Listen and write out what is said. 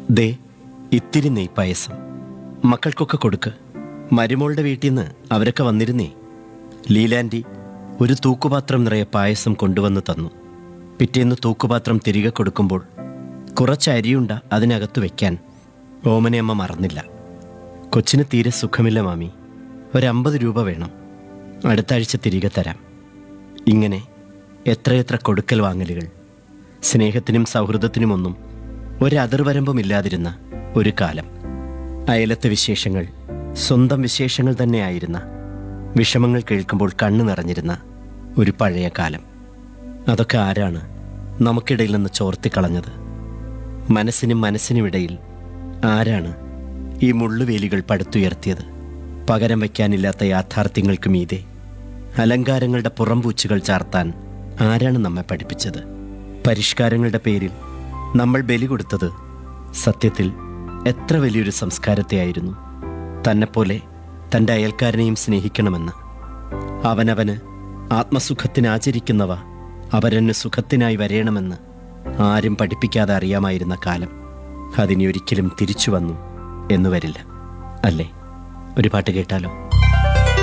ദേ ഇത്തിരി നെയ് പായസം മക്കൾക്കൊക്കെ കൊടുക്ക് മരുമോളുടെ വീട്ടിൽ നിന്ന് അവരൊക്കെ വന്നിരുന്നേ ലീലാൻറ്റി ഒരു തൂക്കുപാത്രം നിറയെ പായസം കൊണ്ടുവന്ന് തന്നു പിറ്റേന്ന് തൂക്കുപാത്രം തിരികെ കൊടുക്കുമ്പോൾ കുറച്ച് അരിയുണ്ട അതിനകത്ത് വെക്കാൻ ഓമനയമ്മ മറന്നില്ല കൊച്ചിന് തീരെ സുഖമില്ല മാമി ഒരമ്പത് രൂപ വേണം അടുത്ത ആഴ്ച തിരികെ തരാം ഇങ്ങനെ എത്രയെത്ര കൊടുക്കൽ വാങ്ങലുകൾ സ്നേഹത്തിനും സൗഹൃദത്തിനുമൊന്നും ഒരതിർവരമ്പുമില്ലാതിരുന്ന ഒരു കാലം അയലത്തെ വിശേഷങ്ങൾ സ്വന്തം വിശേഷങ്ങൾ തന്നെയായിരുന്ന വിഷമങ്ങൾ കേൾക്കുമ്പോൾ കണ്ണു നിറഞ്ഞിരുന്ന ഒരു പഴയ കാലം അതൊക്കെ ആരാണ് നമുക്കിടയിൽ നിന്ന് ചോർത്തിക്കളഞ്ഞത് മനസ്സിനും മനസ്സിനുമിടയിൽ ആരാണ് ഈ മുള്ളുവേലികൾ പടുത്തുയർത്തിയത് പകരം വയ്ക്കാനില്ലാത്ത യാഥാർത്ഥ്യങ്ങൾക്ക് മീതെ അലങ്കാരങ്ങളുടെ പുറംപൂച്ചുകൾ ചാർത്താൻ ആരാണ് നമ്മെ പഠിപ്പിച്ചത് പരിഷ്കാരങ്ങളുടെ പേരിൽ നമ്മൾ ബലി കൊടുത്തത് സത്യത്തിൽ എത്ര വലിയൊരു സംസ്കാരത്തെയായിരുന്നു തന്നെപ്പോലെ തൻ്റെ അയൽക്കാരനെയും സ്നേഹിക്കണമെന്ന് അവനവന് ആത്മസുഖത്തിന് ആചരിക്കുന്നവ അവരന് സുഖത്തിനായി വരയണമെന്ന് ആരും പഠിപ്പിക്കാതെ അറിയാമായിരുന്ന കാലം അതിനി ഒരിക്കലും തിരിച്ചു വന്നു എന്നു വരില്ല അല്ലേ ഒരു പാട്ട് കേട്ടാലോ